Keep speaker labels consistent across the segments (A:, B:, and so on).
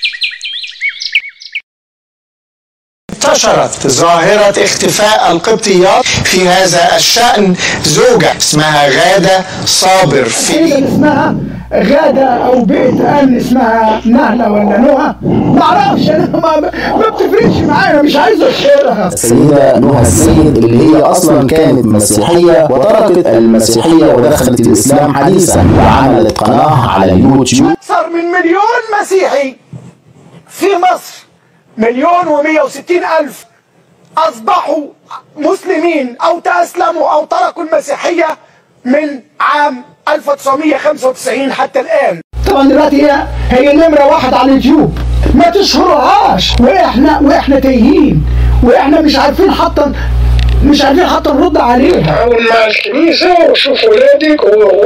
A: انتشرت ظاهرة اختفاء القبطيات في هذا الشأن زوجة اسمها غادة صابر في
B: تقريبا اسمها غادة أو بيت أمن اسمها نهلة ولا نهى معرفش أنا ما, ما بتفرقش معايا مش عايز أشهرها
C: السيدة نهى السيد اللي هي أصلا كانت مسيحية وتركت المسيحية ودخلت الإسلام حديثا وعملت قناة على اليوتيوب
B: أكثر من مليون مسيحي في مصر مليون ومية وستين ألف أصبحوا مسلمين أو تأسلموا أو تركوا المسيحية من عام 1995 حتى الآن طبعا دلوقتي هي هي نمرة واحد على اليوتيوب ما تشهرهاش واحنا واحنا تايهين واحنا مش عارفين حتى مش عارفين حتى نرد عليها
D: حاول مع الكنيسة وشوف ولادك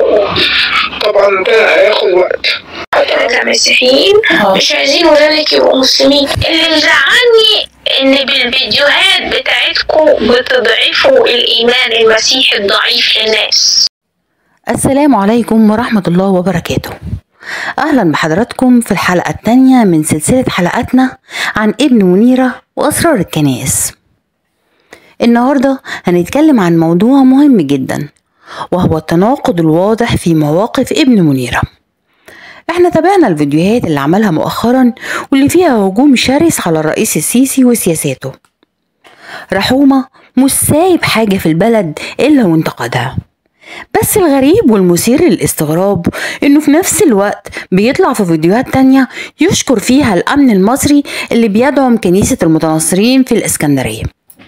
D: وطبعا ده هياخد وقت
E: احنا كمسيحيين مش عايزين ولادك يبقوا مسلمين اللي مزعلني ان بالفيديوهات بتاعتكم بتضعفوا الايمان المسيحي الضعيف للناس
F: السلام عليكم ورحمة الله وبركاته أهلا بحضراتكم في الحلقة التانية من سلسلة حلقاتنا عن ابن منيرة وأسرار الكنائس النهاردة هنتكلم عن موضوع مهم جدا وهو التناقض الواضح في مواقف ابن منيرة احنا تابعنا الفيديوهات اللي عملها مؤخرا واللي فيها هجوم شرس على الرئيس السيسي وسياساته رحومة مش سايب حاجة في البلد إلا وانتقدها بس الغريب والمثير للاستغراب انه في نفس الوقت بيطلع في فيديوهات تانية يشكر فيها الامن المصري اللي بيدعم كنيسة المتنصرين في الاسكندرية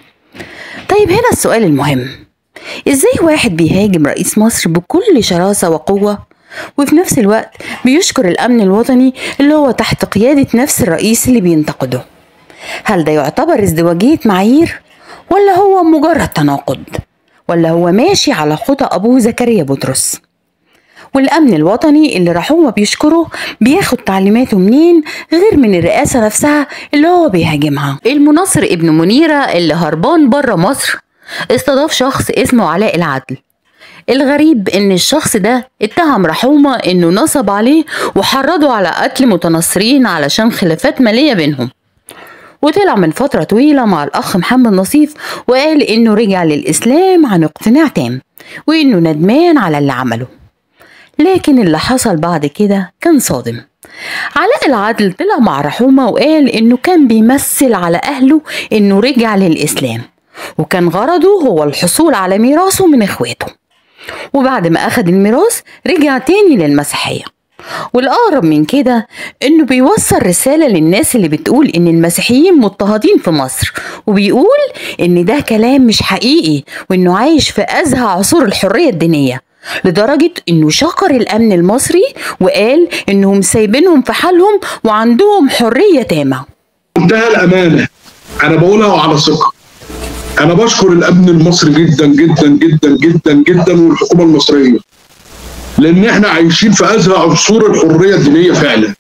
F: طيب هنا السؤال المهم ازاي واحد بيهاجم رئيس مصر بكل شراسة وقوة وفي نفس الوقت بيشكر الامن الوطني اللي هو تحت قيادة نفس الرئيس اللي بينتقده هل ده يعتبر ازدواجية معايير ولا هو مجرد تناقض ولا هو ماشي على خطى أبوه زكريا بطرس والأمن الوطني اللي رحومة بيشكره بياخد تعليماته منين غير من الرئاسة نفسها اللي هو بيهاجمها المناصر ابن منيرة اللي هربان بره مصر استضاف شخص اسمه علاء العدل الغريب ان الشخص ده اتهم رحومة انه نصب عليه وحرضه على قتل متنصرين علشان خلافات مالية بينهم وطلع من فترة طويلة مع الأخ محمد نصيف وقال إنه رجع للإسلام عن اقتناع تام وإنه ندمان على اللي عمله لكن اللي حصل بعد كده كان صادم علاء العدل طلع مع رحومة وقال إنه كان بيمثل على أهله إنه رجع للإسلام وكان غرضه هو الحصول على ميراثه من إخواته وبعد ما أخد الميراث رجع تاني للمسيحية والأقرب من كده إنه بيوصل رسالة للناس اللي بتقول إن المسيحيين مضطهدين في مصر وبيقول إن ده كلام مش حقيقي وإنه عايش في أزهى عصور الحرية الدينية لدرجة إنه شكر الأمن المصري وقال إنهم سايبينهم في حالهم وعندهم حرية تامة
D: منتهى الأمانة أنا بقولها على ثقة أنا بشكر الأمن المصري جدا جدا جدا جدا جدا والحكومة المصرية لان احنا عايشين في ازهى عصور الحريه الدينيه فعلا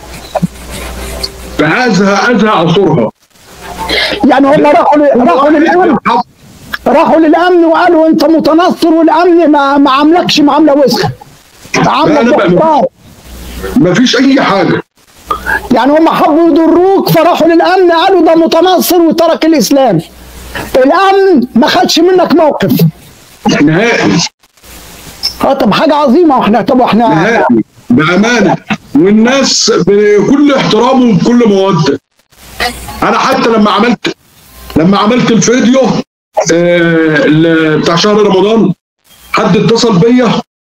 D: في ازهى ازهى عصورها
B: يعني هم راحوا ل- راحوا للامن راحوا للامن وقالوا انت متنصر والامن ما ما عاملكش معامله وسخه
D: لا،
B: عاملك
D: لا، لا.
B: باحترام
D: مفيش اي حاجه
B: يعني هم حبوا يضروك فراحوا للامن قالوا ده متنصر وترك الاسلام الامن ما خدش منك موقف
D: نهائي
B: اه طب حاجه عظيمه واحنا طب واحنا
D: نهائي بامانه والناس بكل احترام وبكل موده انا حتى لما عملت لما عملت الفيديو آه ال- بتاع شهر رمضان حد اتصل بيا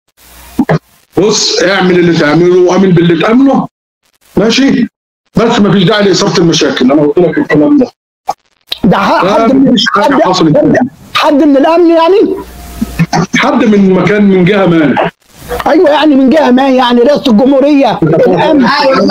D: بص اعمل اللي تعمله واعمل باللي تامنه ماشي بس مفيش داعي لاثاره المشاكل انا قلت لك الكلام ده
B: ده ح-
D: لا،
B: حد من
D: مفيش حاجة
B: حد-
D: حصلت.
B: حد- حد من الامن يعني
D: حد من مكان من جهه ما
B: ايوه يعني من جهه ما يعني رئاسه الجمهوريه الامن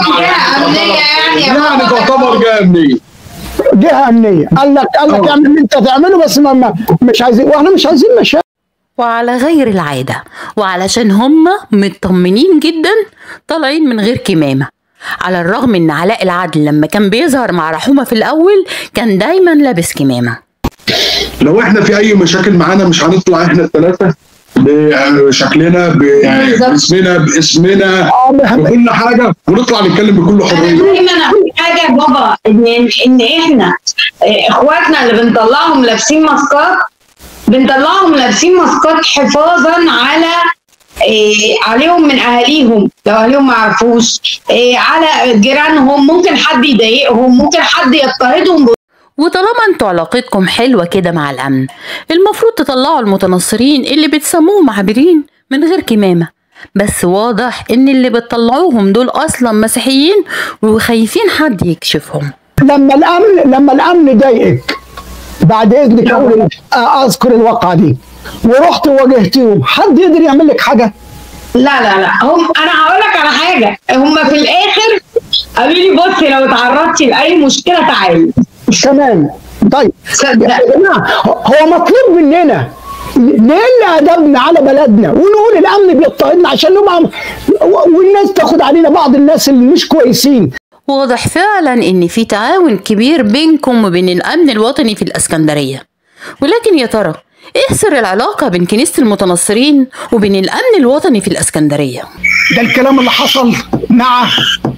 D: يعني تعتبر جهه امنيه
B: جهه امنيه قال لك قال لك اعمل اللي انت تعمله بس ما ما- مش عايزين واحنا مش عايزين مشاكل
F: وعلى غير العادة وعلشان هم مطمنين جدا طالعين من غير كمامة على الرغم ان علاء العدل لما كان بيظهر مع رحومة في الأول كان دايما لابس كمامة
D: لو احنا في اي مشاكل معانا مش هنطلع احنا الثلاثه بشكلنا ب-
G: بالظبط.
D: باسمنا باسمنا
B: آه،
D: بكل حاجه ونطلع نتكلم بكل
G: انا
D: حريه
G: دايما اقول حاجه يا بابا ان ان احنا آه، اخواتنا اللي بنطلعهم لابسين ماسكات بنطلعهم لابسين ماسكات حفاظا على إيه عليهم من اهاليهم لو اهاليهم ما يعرفوش إيه على جيرانهم ممكن حد يضايقهم ممكن حد يضطهدهم
F: وطالما انتوا علاقتكم حلوة كده مع الأمن المفروض تطلعوا المتنصرين اللي بتسموهم عابرين من غير كمامة بس واضح ان اللي بتطلعوهم دول اصلا مسيحيين وخايفين حد يكشفهم
B: لما الامن لما الامن ضايقك بعد اذنك اقول اذكر الواقعه دي ورحت واجهتهم حد يقدر يعمل لك حاجه
G: لا لا لا هم انا هقول لك على حاجه هم في الاخر قالوا لي بصي لو اتعرضتي لاي مشكله تعالي
B: تمام طيب
G: صدق
B: يا جماعه هو مطلوب مننا نقل ادبنا على بلدنا ونقول الامن بيضطهدنا عشان نبقى والناس تاخد علينا بعض الناس اللي مش كويسين
F: واضح فعلا ان في تعاون كبير بينكم وبين الامن الوطني في الاسكندريه ولكن يا ترى ايه سر العلاقه بين كنيسه المتنصرين وبين الامن الوطني في الاسكندريه
B: ده الكلام اللي حصل مع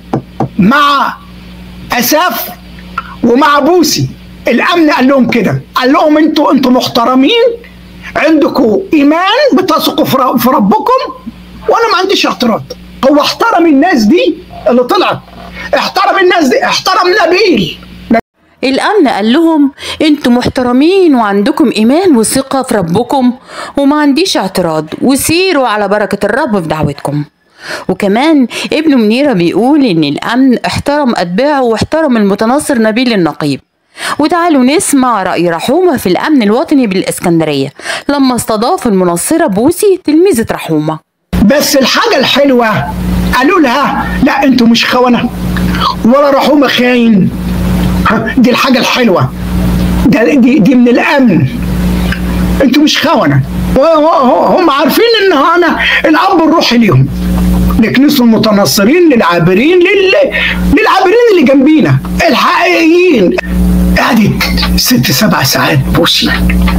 B: مع اساف ومع بوسي الامن قال لهم كده قال لهم انتوا انتوا محترمين عندكم ايمان بتثقوا في ر- في ربكم وانا ما عنديش اعتراض هو احترم الناس دي اللي طلعت احترم الناس دي احترم نبيل
F: الامن قال لهم انتوا محترمين وعندكم ايمان وثقه في ربكم وما عنديش اعتراض وسيروا على بركه الرب في دعوتكم وكمان ابن منيرة بيقول ان الامن احترم اتباعه واحترم المتنصر نبيل النقيب وتعالوا نسمع رأي رحومة في الأمن الوطني بالإسكندرية لما استضاف المنصرة بوسي تلميذة رحومة
B: بس الحاجة الحلوة قالوا لها لا انتوا مش خونة ولا رحومة خاين ها، دي الحاجة الحلوة ده دي, دي من الأمن انتوا مش خونة و- و- هم عارفين ان انا الاب الروحي ليهم لكنيسة المتنصرين للعابرين لل... للعابرين اللي جنبينا الحقيقيين قعدت ست سبع ساعات بوسي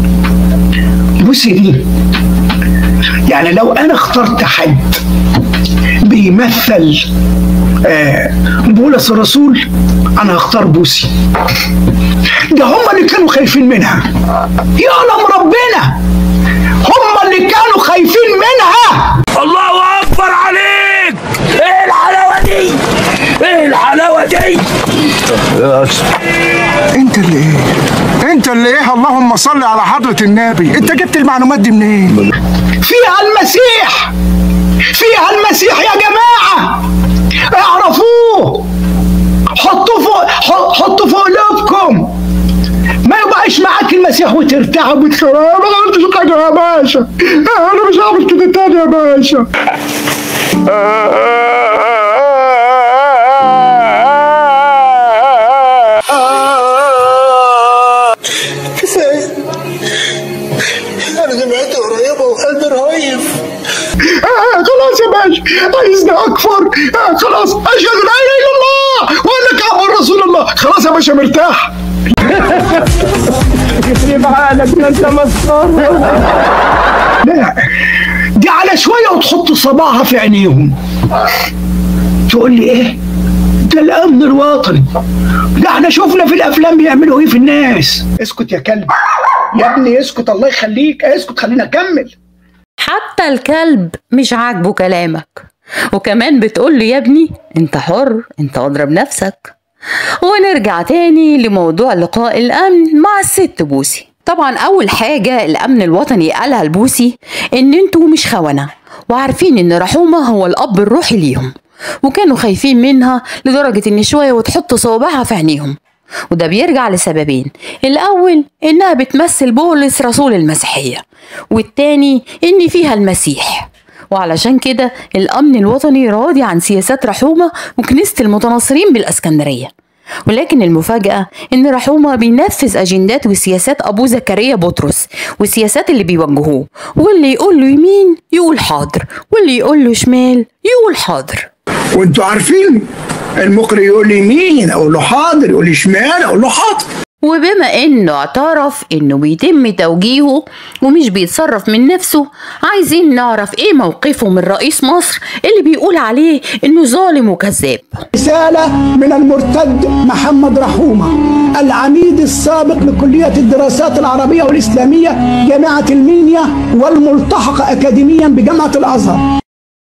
B: بوسي دي يعني لو انا اخترت حد بيمثل آه، بولس الرسول انا هختار بوسي ده هم اللي كانوا خايفين منها يعلم ربنا هم اللي كانوا خايفين منها
H: الله اكبر عليك ايه الحلاوه دي ايه الحلاوه دي
I: انت اللي ايه انت اللي ايه اللهم صل على حضرة النبي انت جبت المعلومات دي منين
B: فيها المسيح فيها المسيح يا جماعة اعرفوه حطوه فوق ح- حطوه فوق قلوبكم ما يبقاش معاك المسيح وترتعب وتقول انا ما عملتش حاجه يا باشا انا مش هعمل كده تاني يا باشا
J: انا جمعتي قريبه وقلبي رهيب
B: آه خلاص يا باشا عايزني اكفر آه خلاص اشهد ان لا اله الا الله وانك عبد رسول الله خلاص يا باشا مرتاح لا دي على شويه وتحط صباعها في عينيهم تقول لي ايه ده الامن الوطني ده احنا شفنا في الافلام بيعملوا ايه في الناس اسكت يا كلب يا ابني اسكت الله يخليك اسكت خلينا اكمل
F: حتى الكلب مش عاجبه كلامك وكمان بتقول له يا ابني انت حر انت اضرب نفسك ونرجع تاني لموضوع لقاء الامن مع الست بوسي طبعا اول حاجة الامن الوطني قالها لبوسي ان انتوا مش خونة وعارفين ان رحومة هو الاب الروحي ليهم وكانوا خايفين منها لدرجة ان شوية وتحط صوابعها في عينيهم وده بيرجع لسببين الأول إنها بتمثل بولس رسول المسيحية والتاني إن فيها المسيح وعلشان كده الأمن الوطني راضي عن سياسات رحومة وكنيسة المتناصرين بالإسكندرية ولكن المفاجأة إن رحومة بينفذ أجندات وسياسات أبو زكريا بطرس والسياسات اللي بيوجهوه واللي يقول له يمين يقول حاضر واللي يقول له شمال يقول حاضر
I: وانتوا عارفين المقري يقول لي يمين اقول له حاضر يقول لي شمال اقول له حاضر
F: وبما انه اعترف انه بيتم توجيهه ومش بيتصرف من نفسه عايزين نعرف ايه موقفه من رئيس مصر اللي بيقول عليه انه ظالم وكذاب
B: رسالة من المرتد محمد رحومة العميد السابق لكلية الدراسات العربية والإسلامية جامعة المنيا والملتحق أكاديميا بجامعة الأزهر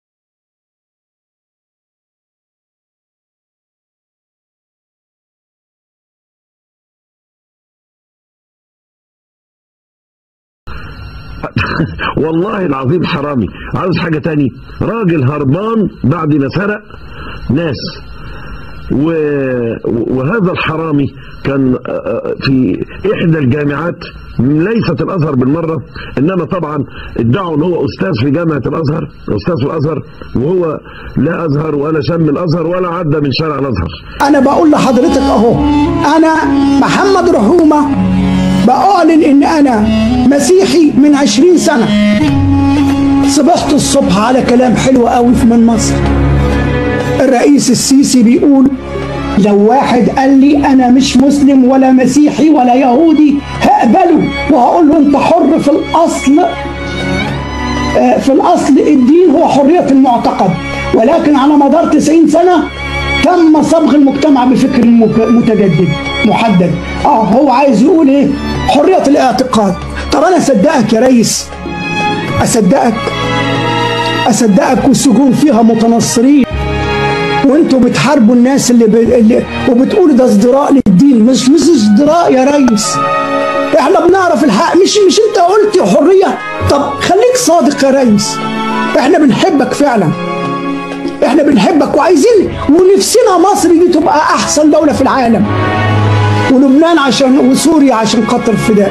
K: والله العظيم حرامي عاوز حاجة تاني راجل هربان بعد ما سرق ناس و... وهذا الحرامي كان في إحدى الجامعات ليست الأزهر بالمرة إنما طبعا ادعوا إن هو أستاذ في جامعة الأزهر أستاذ في الأزهر وهو لا أزهر ولا شم الأزهر ولا عدى من شارع الأزهر
B: أنا بقول لحضرتك أهو أنا محمد رحومة بأعلن إن أنا مسيحي من عشرين سنة صبحت الصبح على كلام حلو قوي من مصر الرئيس السيسي بيقول لو واحد قال لي أنا مش مسلم ولا مسيحي ولا يهودي هقبله وهقول له أنت حر في الأصل آه، في الأصل الدين هو حرية المعتقد ولكن على مدار 90 سنة تم صبغ المجتمع بفكر مك- متجدد محدد اه هو عايز يقول ايه حرية الاعتقاد طب انا اصدقك يا ريس اصدقك اصدقك والسجون فيها متنصرين وانتوا بتحاربوا الناس اللي, ب... اللي وبتقولوا ده ازدراء للدين مش مش ازدراء يا ريس احنا بنعرف الحق مش مش انت قلت حريه طب خليك صادق يا ريس احنا بنحبك فعلا احنا بنحبك وعايزين ونفسنا مصر دي تبقى احسن دوله في العالم ولبنان عشان وسوريا عشان خاطر الفداء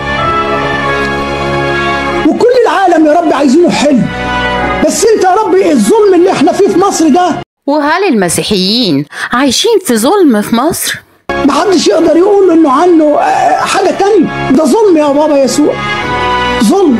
B: وكل العالم يا رب عايزينه حلو بس انت يا رب الظلم اللي احنا فيه في مصر ده
F: وهل المسيحيين عايشين في ظلم في مصر؟
B: محدش يقدر يقول انه عنه آه، حاجه تانية ده ظلم يا بابا يسوع ظلم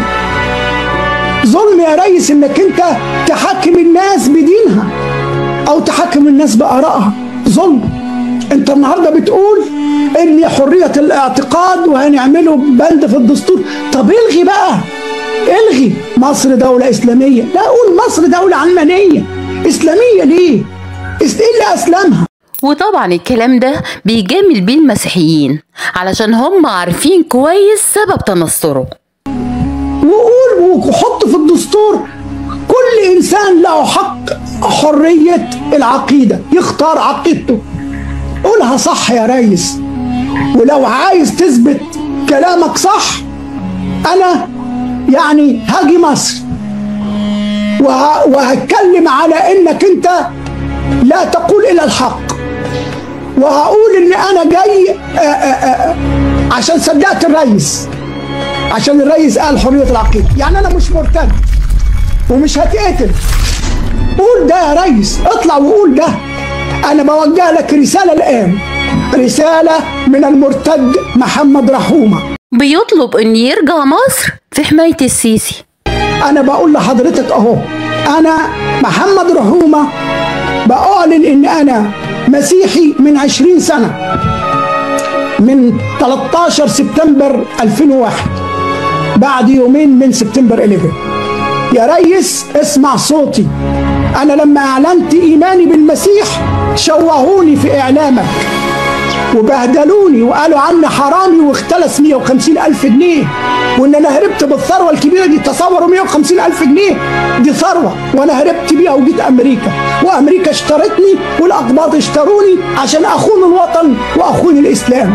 B: ظلم يا ريس انك انت تحكم الناس بدينها او تحكم الناس بارائها ظلم انت النهارده بتقول ان حريه الاعتقاد وهنعمله بند في الدستور طب الغي بقى الغي مصر دوله اسلاميه لا اقول مصر دوله علمانيه اسلاميه ليه اس- ايه اللي اسلمها
F: وطبعا الكلام ده بيجامل بيه المسيحيين علشان هم عارفين كويس سبب تنصره
B: وقول وحط في الدستور كل انسان له حق حريه العقيده يختار عقيدته قولها صح يا ريس ولو عايز تثبت كلامك صح انا يعني هاجي مصر وه- وهتكلم على انك انت لا تقول الا الحق وهقول ان انا جاي آآ آآ عشان صدقت الرئيس عشان الرئيس قال حرية العقيدة يعني أنا مش مرتد ومش هتقتل قول ده يا ريس اطلع وقول ده أنا بوجه لك رسالة الآن رسالة من المرتد محمد رحومة
F: بيطلب ان يرجع مصر في حماية السيسي
B: أنا بقول لحضرتك أهو أنا محمد رحومة بأعلن إن أنا مسيحي من 20 سنة من 13 سبتمبر 2001 بعد يومين من سبتمبر 11 يا ريس اسمع صوتي أنا لما أعلنت إيماني بالمسيح شوهوني في إعلامك وبهدلوني وقالوا عني حرامي واختلس 150 ألف جنيه وإن أنا هربت بالثروة الكبيرة دي تصوروا 150 ألف جنيه دي ثروة وأنا هربت بيها وجيت أمريكا وأمريكا اشترتني والأقباط اشتروني عشان أخون الوطن وأخون الإسلام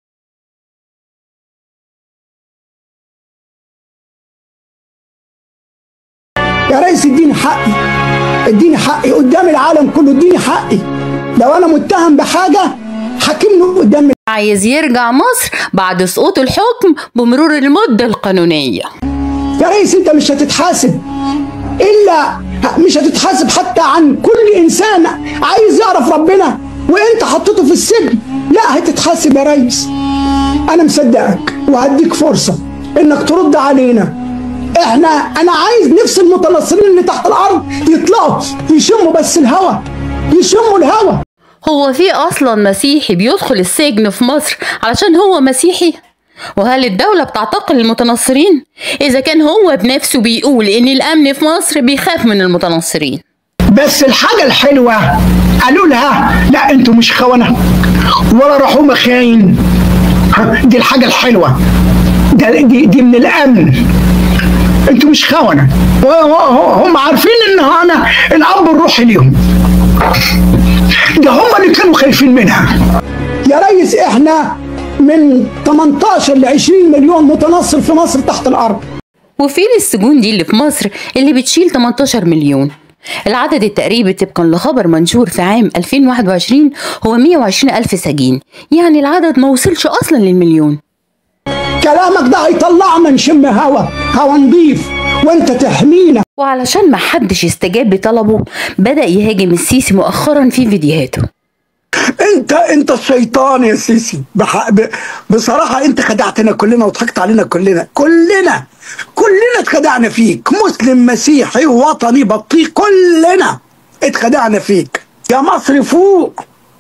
B: يا ريس اديني حقي اديني حقي قدام العالم كله اديني حقي لو انا متهم بحاجه حاكمني قدام
F: عايز يرجع مصر بعد سقوط الحكم بمرور المدة القانونية
B: يا ريس انت مش هتتحاسب الا مش هتتحاسب حتى عن كل انسان عايز يعرف ربنا وانت حطيته في السجن لا هتتحاسب يا ريس انا مصدقك وهديك فرصه انك ترد علينا احنا انا عايز نفس المتنصرين اللي تحت الارض يطلعوا يشموا بس الهوا يشموا الهوا
F: هو في اصلا مسيحي بيدخل السجن في مصر علشان هو مسيحي وهل الدولة بتعتقل المتنصرين؟ إذا كان هو بنفسه بيقول إن الأمن في مصر بيخاف من المتنصرين
B: بس الحاجة الحلوة قالوا لها لا انتوا مش خونة ولا رحومة خاين ها، دي الحاجة الحلوة ده دي, دي من الأمن انتوا مش خونة و- و- هم عارفين ان انا الأب الروحي ليهم ده هم اللي كانوا خايفين منها يا ريس احنا من 18 ل 20 مليون متنصر في مصر تحت الأرض
F: وفين السجون دي اللي في مصر اللي بتشيل 18 مليون العدد التقريبي طبقا لخبر منشور في عام 2021 هو 120 ألف سجين يعني العدد ما وصلش أصلا للمليون
B: كلامك ده هيطلعنا نشم هوا هوا نضيف وانت تحمينا
F: وعلشان ما حدش استجاب لطلبه بدأ يهاجم السيسي مؤخرا في فيديوهاته
B: انت انت الشيطان يا سيسي بح... ب... بصراحه انت خدعتنا كلنا وضحكت علينا كلنا كلنا كلنا اتخدعنا فيك مسلم مسيحي وطني بطيء كلنا اتخدعنا فيك يا مصر فوق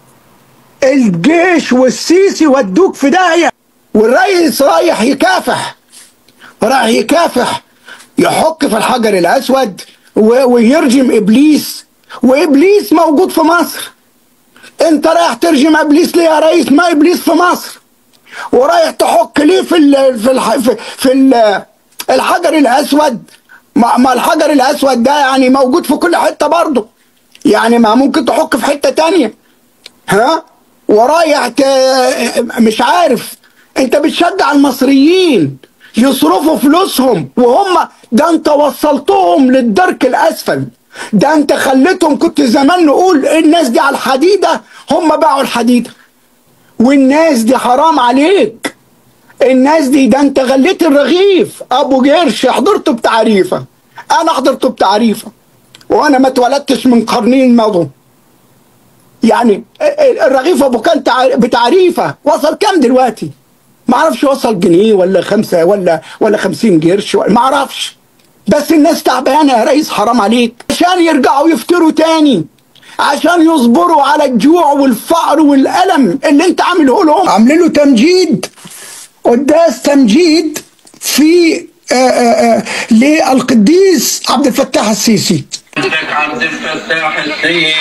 B: الجيش والسيسي ودوك في داهيه والرئيس رايح يكافح رايح يكافح يحك في الحجر الاسود و... ويرجم ابليس وابليس موجود في مصر انت رايح ترجم ابليس ليه يا ريس ما ابليس في مصر ورايح تحك ليه في ال في الح في, في ال الحجر الاسود ما, ما الحجر الاسود ده يعني موجود في كل حته برضه يعني ما ممكن تحك في حته تانية ها ورايح ت... مش عارف انت بتشجع المصريين يصرفوا فلوسهم وهم ده انت وصلتهم للدرك الاسفل ده انت خليتهم كنت زمان نقول الناس دي على الحديده هم باعوا الحديده والناس دي حرام عليك الناس دي ده انت غليت الرغيف ابو جرش حضرته بتعريفه انا حضرته بتعريفه وانا ما اتولدتش من قرنين مضوا يعني الرغيف ابو كان تع- بتعريفه وصل كام دلوقتي ما اعرفش وصل جنيه ولا خمسة ولا ولا خمسين قرش ولا- ما اعرفش بس الناس تعبانه يا ريس حرام عليك عشان يرجعوا يفطروا تاني عشان يصبروا على الجوع والفقر والألم اللي انت عامله لهم عاملين له تمجيد قداس تمجيد في آآ آآ للقديس عبد الفتاح السيسي
L: عندك عبد الفتاح السيسي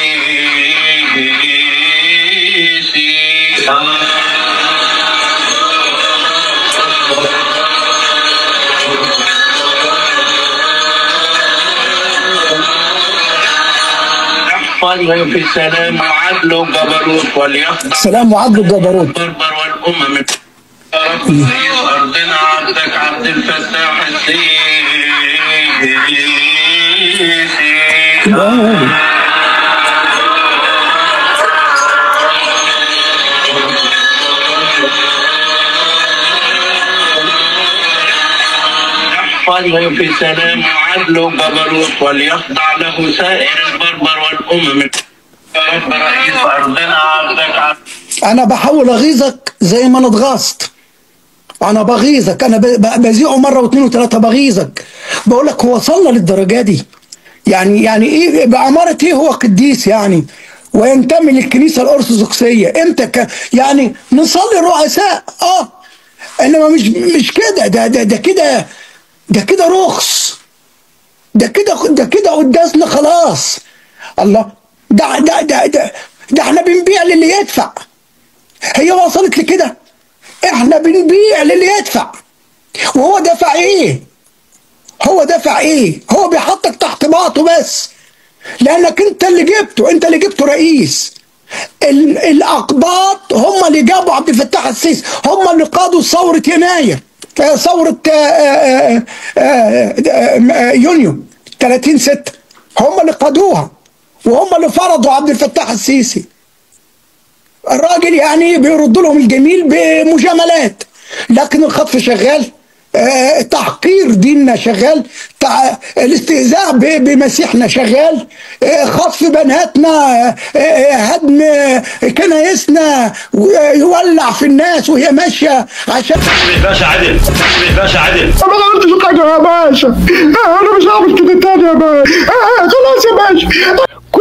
L: احفظهم في سلام وعدل وجبروت وليخضع
B: سلام وعدل الجبروت
L: البربر والامم يا رب رئيس ارضنا عبدك عبد الفتاح السيسي احفظهم في سلام وعدل وجبروت وليخضع له سائر البربر والامم يا رب رئيس ارضنا عبدك عبد
B: انا بحاول اغيظك زي ما انا اتغاظت انا بغيظك انا ب- ب- بذيعه مره واثنين وثلاثه بغيظك بقول لك هو وصلنا للدرجه دي يعني يعني ايه بعماره ايه هو قديس يعني وينتمي للكنيسه الارثوذكسيه امتى ك يعني نصلي رؤساء اه انما مش مش كده ده ده ده كده ده كده رخص ده كده ده كده قداسنا خلاص الله ده ده ده ده, ده احنا بنبيع للي يدفع هي وصلت لكده احنا بنبيع للي يدفع وهو دفع ايه هو دفع ايه هو بيحطك تحت باطه بس لانك انت اللي جبته انت اللي جبته رئيس ال- الاقباط هم اللي جابوا عبد الفتاح السيسي هم اللي قادوا ثوره يناير آه، ثوره آه، آه، آه، آه، آه، يونيو 30 6 هم اللي قادوها وهم اللي فرضوا عبد الفتاح السيسي الراجل يعني بيرد لهم الجميل بمجاملات لكن الخطف شغال آه، تحقير ديننا شغال تع... الاستهزاء ب... بمسيحنا شغال آه، خطف بناتنا آه، آه، هدم آه، كنايسنا يولع في الناس وهي ماشيه عشان
H: باشا عدل باشا عدل
B: انا ما عملتش حاجه يا باشا انا مش هعمل كده تاني يا باشا خلاص يا باشا كل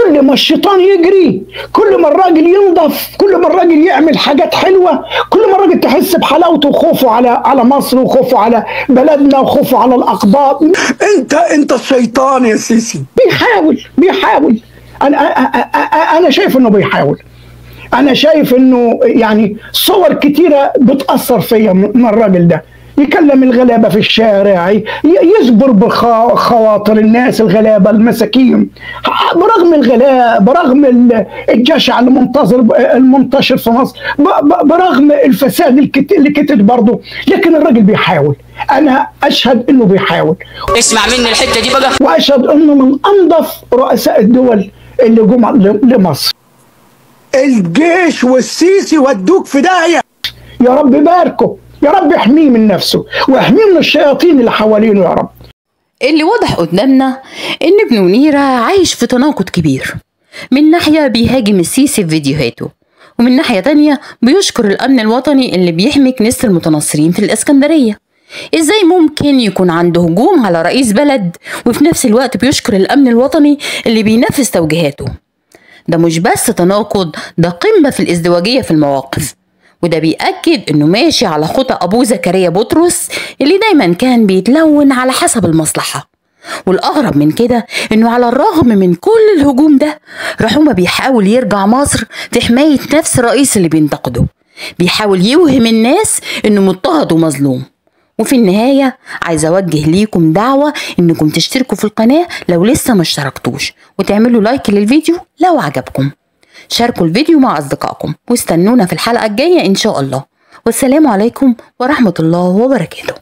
B: كل ما الشيطان يجري كل ما الراجل ينضف كل ما الراجل يعمل حاجات حلوه كل ما الراجل تحس بحلاوته وخوفه على على مصر وخوفه على بلدنا وخوفه على الاقباط
M: انت انت الشيطان يا سيسي
B: بيحاول بيحاول انا أ- أ- أ- انا شايف انه بيحاول انا شايف انه يعني صور كتيره بتاثر فيا من الراجل ده يكلم الغلابه في الشارع ي- يصبر بخواطر الناس الغلابه المساكين برغم الغلاء برغم ال- الجشع اللي منتظر المنتشر في مصر ب- ب- برغم الفساد الكت- اللي كتر برضه لكن الراجل بيحاول انا اشهد انه بيحاول
N: اسمع مني الحته دي بقى
B: واشهد انه من انظف رؤساء الدول اللي جم ل- لمصر
M: الجيش والسيسي ودوك في داهيه
B: يا رب باركه يا رب احميه من نفسه واحميه من الشياطين اللي حوالينه يا رب
F: اللي واضح قدامنا إن ابن منيرة عايش في تناقض كبير من ناحية بيهاجم السيسي في فيديوهاته ومن ناحية تانية بيشكر الأمن الوطني اللي بيحمي كنيسة المتنصرين في الإسكندرية إزاي ممكن يكون عنده هجوم على رئيس بلد وفي نفس الوقت بيشكر الأمن الوطني اللي بينفذ توجيهاته ده مش بس تناقض ده قمة في الازدواجية في المواقف وده بيأكد إنه ماشي على خطى أبوه زكريا بطرس اللي دايما كان بيتلون على حسب المصلحة والأغرب من كده إنه على الرغم من كل الهجوم ده رحومة بيحاول يرجع مصر في حماية نفس الرئيس اللي بينتقده بيحاول يوهم الناس إنه مضطهد ومظلوم وفي النهاية عايزة أوجه ليكم دعوة إنكم تشتركوا في القناة لو لسه ما اشتركتوش وتعملوا لايك للفيديو لو عجبكم شاركوا الفيديو مع أصدقائكم واستنونا في الحلقة الجاية إن شاء الله والسلام عليكم ورحمة الله وبركاته